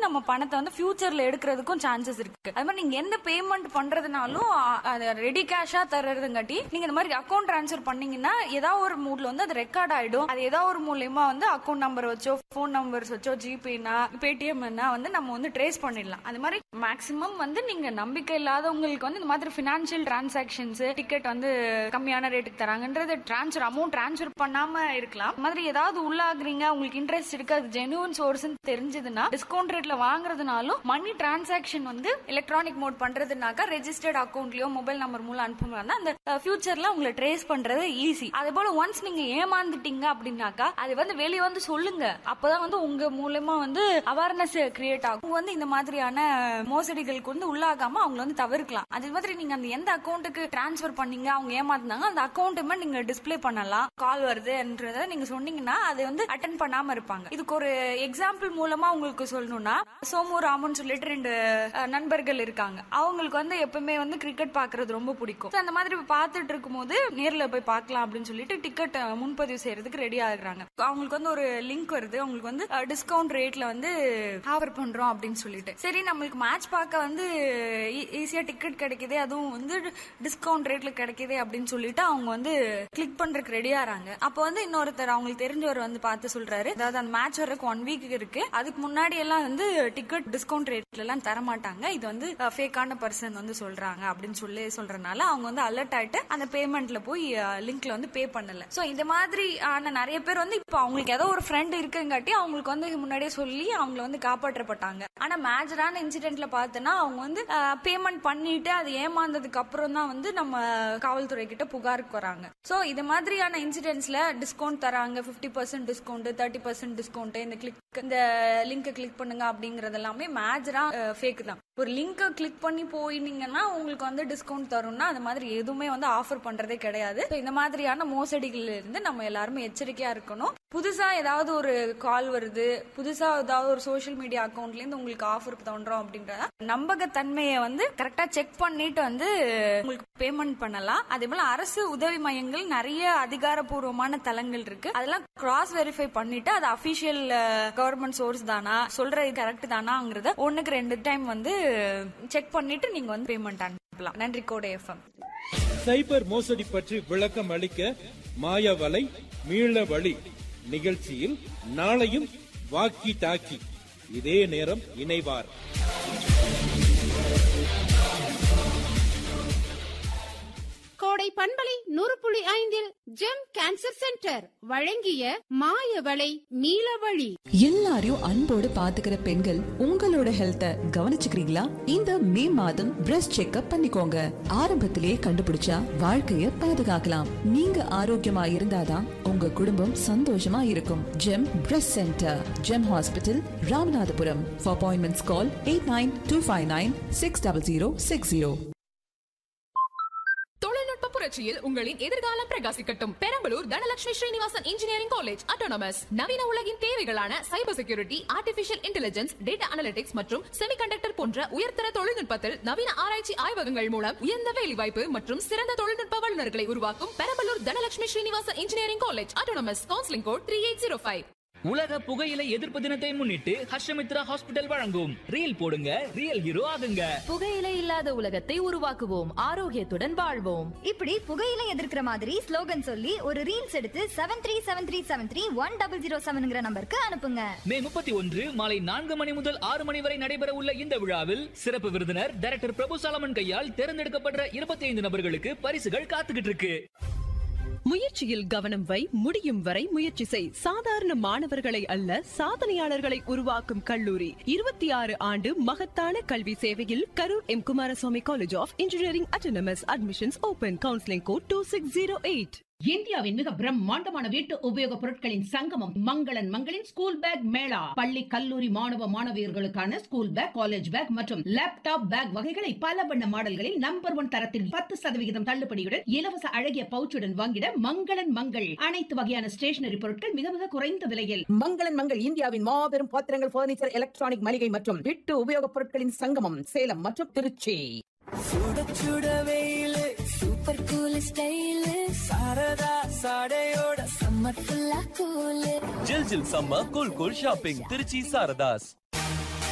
நம்ம பணத்தை வந்து ஃபியூச்சர்ல எடுக்கிறதுக்கும் சான்சஸ் இருக்கு அது மாதிரி நீங்க எந்த பேமெண்ட் பண்றதுனாலும் அ- அது ரெடி கேஷா தர்றதுங்காட்டி நீங்க இந்த மாதிரி அக்கௌண்ட் ட்ரான்ஸ்ஃபர் பண்ணீங்கன்னா ஏதாவது ஒரு மூட்ல வந்து அது ரெக்கார்ட் ஆயிடும் அது ஏதாவது ஒரு மூலியமா வந்து அக்கௌண்ட் நம்பர் வச்சோ ஃபோன் நம்பர்ஸ் வச்சோ ஜிபேனா பேடிஎம்னா வந்து நம்ம வந்து ட்ரேஸ் பண்ணிடலாம் அது மாதிரி மேக்ஸிமம் வந்து நீங்க நம்பிக்கை இல்லாதவங்களுக்கு வந்து இந்த மாதிரி பினான்சியல் டிரான்சாக்ஷன்ஸ் டிக்கெட் வந்து கம்மியான ரேட்டுக்கு தராங்கன்றது டிரான்ஸ்ஃபர் அமௌண்ட் டிரான்ஸ்ஃபர் பண்ணாம இருக்கலாம் இந்த மாதிரி ஏதாவது உள்ளாகுறீங்க உங்களுக்கு இன்ட்ரெஸ்ட் இருக்கு அது ஜெனுவன் சோர்ஸ் தெரிஞ்சதுன்னா டிஸ்கவுண்ட் ரேட்ல வாங்குறதுனாலும் மணி டிரான்சாக்ஷன் வந்து எலக்ட்ரானிக் மோட் பண்றதுனாக்கா ரெஜிஸ்டர்ட் அக்கௌண்ட்லயோ மொபைல் நம்பர் மூலம் அனுப்புனா அந்த ஃபியூச்சர்ல உங்களை ட்ரேஸ் பண்றது ஈஸி அதே போல ஒன்ஸ் நீங்க ஏமாந்துட்டீங்க அப்படின்னாக்கா அது வந்து வெளியே வந்து சொல்லுங்க அப்பதான் வந்து உங்க மூலமா வந்து அவேர்னஸ் கிரியேட் ஆகும் வந்து இந்த மாதிரியான மோசடிகளுக்கு வந்து உள்ளாகாம அவங்க வந்து தவிர்க்கலாம் அதே மாதிரி நீங்க அந்த எந்த அக்கௌண்ட்டுக்கு டிரான்ஸ்ஃபர் பண்ணீங்க அவங்க ஏமாத்துனாங்க அந்த அக்கௌண்ட்டுமே நீங்க டிஸ்ப்ளே பண்ணலாம் கால் வருதுன்றத நீங்க சொன்னீங்கன்னா அது வந்து அட்டன் பண்ணாம இருப்பாங்க இதுக்கு ஒரு எக்ஸாம்பிள் மூலமா உங்களுக்கு சொல்லணும்னா சோமு ராமன் சொல்லிட்டு ரெண்டு அஹ், நண்பர்கள் இருக்காங்க அவங்களுக்கு வந்து எப்பவுமே வந்து கிரிக்கெட் பாக்குறது ரொம்ப பிடிக்கும் So, அந்த மாதிரி பார்த்துட்டு இருக்கும்போது நேர்ல போய் பார்க்கலாம் அப்படின்னு சொல்லிட்டு டிக்கெட் முன்பதிவு செய்யறதுக்கு ரெடி ஆகுறாங்க அவங்களுக்கு வந்து ஒரு லிங்க் வருது அவங்களுக்கு வந்து டிஸ்கவுண்ட் ரேட்ல வந்து ஆஃபர் பண்றோம் அப்படின்னு சொல்லிட்டு சரி நம்மளுக்கு மேட்ச் பார்க்க வந்து ஈஸியா டிக்கெட் கிடைக்குது அதுவும் வந்து டிஸ்கவுண்ட் ரேட்ல கிடைக்குது அப்படின்னு சொல்லிட்டு அவங்க வந்து கிளிக் பண்றதுக்கு ரெடி ஆறாங்க அப்போ வந்து இன்னொருத்தர் அவங்களுக்கு தெரிஞ்சவர் வந்து பார்த்து சொல்றாரு அதாவது அந்த மேட்ச் வர்றதுக்கு ஒன் வீக் இருக்கு அதுக்கு முன்னாடி எல்லாம் வந்து டிக்கெட் டிஸ்கவுண்ட் ரேட்ல எல்லாம் தர மாட்டாங்க இது வந்து ஃபேக்கான பர்சன் வந்து சொல்றாங்க அப்படின்னு சொல்லி சொல்றதுனால அவங்க வந்து அலர்ட் ஆயிட்டு அந்த பேமெண்ட்ல போய் லிங்க்ல வந்து பே பண்ணல சோ இந்த மாதிரி ஆன நிறைய பேர் வந்து இப்போ அவங்களுக்கு ஏதோ ஒரு ஃப்ரெண்ட் இருக்குங்காட்டி அவங்களுக்கு வந்து முன்னாடியே சொல்லி அவங்கள வந்து காப்பாற்றப்பட்டாங்க ஆனா மேஜரான இன்சிடென்ட்ல பார்த்தோன்னா அவங்க வந்து பேமெண்ட் பண்ணிட்டு அது ஏமாந்ததுக்கு அப்புறம் தான் வந்து நம்ம காவல்துறை கிட்ட புகாருக்கு வராங்க சோ இது மாதிரியான இன்சிடென்ட்ஸ்ல டிஸ்கவுண்ட் தராங்க 50% percent discount thirty percent discount இந்த கிளிக் இந்த லிங்கை கிளிக் பண்ணுங்க அப்படிங்கறது எல்லாமே மேஜரா ஃபேக் தான் ஒரு லிங்கை கிளிக் பண்ணி போயினீங்கன்னா உங்களுக்கு வந்து டிஸ்கவுண்ட் தரும்னா அந்த மாதிரி எதுவுமே வந்து ஆஃபர் பண்றதே கிடையாது So, இந்த மாதிரியான மோசடிகள்ல இருந்து நம்ம எல்லாருமே எச்சரிக்கையா இருக்கணும் புதுசா ஏதாவது ஒரு கால் வருது புதுசா ஏதாவது ஒரு சோஷியல் மீடியா அக்கௌண்ட்ல இருந்து உங்களுக்கு ஆஃபர் தோன்றோம் அப்படின்றத நம்பகத்தன்மையை வந்து கரெக்டா செக் பண்ணிட்டு வந்து உங்களுக்கு பேமெண்ட் பண்ணலாம் அதே போல அரசு உதவி மையங்கள் நிறைய அதிகாரப்பூர்வமான தளங்கள் இருக்கு அதெல்லாம் கிராஸ் வெரிஃபை பண்ணிட்டு அது அபிஷியல் கவர்மெண்ட் சோர்ஸ் தானா சொல்றது கரெக்ட் தானாங்கிறத ஒண்ணுக்கு ரெண்டு டைம் வந்து செக் பண்ணிட்டு நீங்க வந்து பேமெண்ட் அனுப்பலாம் நன்றி கோடை எஃப்எம் சைபர் மோசடி பற்றி விளக்கம் அளிக்க மாயவலை மீள வழி நிகழ்ச்சியில் நாளையும் வாக்கி டாக்கி இதே நேரம் இணைவார் கோடை பண்பலை நூறு புள்ளி ஐந்தில் ஜெம் கேன்சர் சென்டர் வழங்கிய மாயவளை நீலவழி எல்லாரையும் அன்போடு பாத்துக்கிற பெண்கள் உங்களோட ஹெல்த்த கவனிச்சுக்கிறீங்களா இந்த மே மாதம் பிரஸ்ட் செக்அப் பண்ணிக்கோங்க ஆரம்பத்திலேயே கண்டுபிடிச்சா வாழ்க்கைய பாதுகாக்கலாம் நீங்க ஆரோக்கியமா இருந்தாதான் உங்க குடும்பம் சந்தோஷமா இருக்கும் GEM breast center GEM hospital Ramanathapuram for appointments call eight nine two five nine six double zero six zero தொழில்நுட்ப புரட்சியில் உங்களின் எதிர்காலம் பிரகாசிக்கட்டும் Perambalur Dhanalakshmi Srinivasan engineering college autonomous நவீன உலகின் தேவைகளான cyber security artificial intelligence data analytics மற்றும் செமிகண்டக்டர் போன்ற உயர்தர தொழில்நுட்பத்தில் நவீன ஆராய்ச்சி ஆய்வகங்கள் மூலம் உயர்ந்த வேலைவாய்ப்பு மற்றும் சிறந்த தொழில்நுட்ப வல்லுநர்களை உருவாக்கும் Perambalur Dhanalakshmi Srinivasan engineering college autonomous counselling code three eight zero five உலக புகையிலை எதிர்ப்பு தினத்தை முன்னிட்டு ஹர்ஷமித்ரா ஹாஸ்பிட்டல் வழங்கும் ரீல் போடுங்க ரியல் ஹீரோ ஆகுங்க புகையிலை இல்லாத உலகத்தை உருவாக்குவோம் ஆரோக்கியத்துடன் வாழ்வோம் இப்படி புகையில எதிர்க்கிற மாதிரி ஸ்லோகன் சொல்லி ஒரு ரீல்ஸ் எடுத்து seven three seven three seven three one double zero செவன்ங்கிற நம்பருக்கு அனுப்புங்க மே முப்பத்தி ஒன்று மாலை நான்கு மணி முதல் ஆறு மணி வரை நடைபெற உள்ள இந்த விழாவில் சிறப்பு விருந்தினர் டைரக்டர் பிரபு சாலமன் கையால் தேர்ந்தெடுக்கப்படுற இருபத்தி ஐந்து நபர்களுக்கு பரிசுகள் காத்துக்கிட்டு இருக்கு முயற்சியில் கவனம் வை முடியும் வரை முயற்சி செய் சாதாரண மாணவர்களை அல்ல சாதனையாளர்களை உருவாக்கும் கல்லூரி இருபத்தி ஆறு ஆண்டு மகத்தான கல்வி சேவையில் Karur M Kumaraswamy college of engineering autonomous admissions open counselling code two six zero eight இந்தியாவின் மிக பிரம்மாண்டமான வீட்டு உபயோக பொருட்களின் சங்கமம் மங்களன் மங்களின் ஸ்கூல் பேக் மேளா பள்ளி கல்லூரி மாணவ மாணவியர்களுக்கான ஸ்கூல் பேக் காலேஜ் பேக் மற்றும் லேப்டாப் பேக் வகைகளை பல வண்ண மாடல்களில் நம்பர் ஒன் தரத்தில் பத்து சதவிகிதம் தள்ளுபடியுடன் இலவச அழகிய பவுச்சுடன் வாங்கிட மங்களன் மங்கள் அனைத்து வகையான ஸ்டேஷனரி பொருட்கள் மிக மிக குறைந்த விலையில் மங்களன் மங்கள் இந்தியாவின் மாபெரும் பாத்திரங்கள் பர்னிச்சர் எலக்ட்ரானிக் மளிகை மற்றும் வீட்டு உபயோகப் பொருட்களின் சங்கமம் சேலம் மற்றும் திருச்சி சுட சுட வெயிலு சூப்பர் கூல் ஸ்டைலு சாரதா சாடையோட சம்மர் ஃபுல்லா கூலு ஜில் ஜில் சம்ம cool cool shopping Trichy Saradhas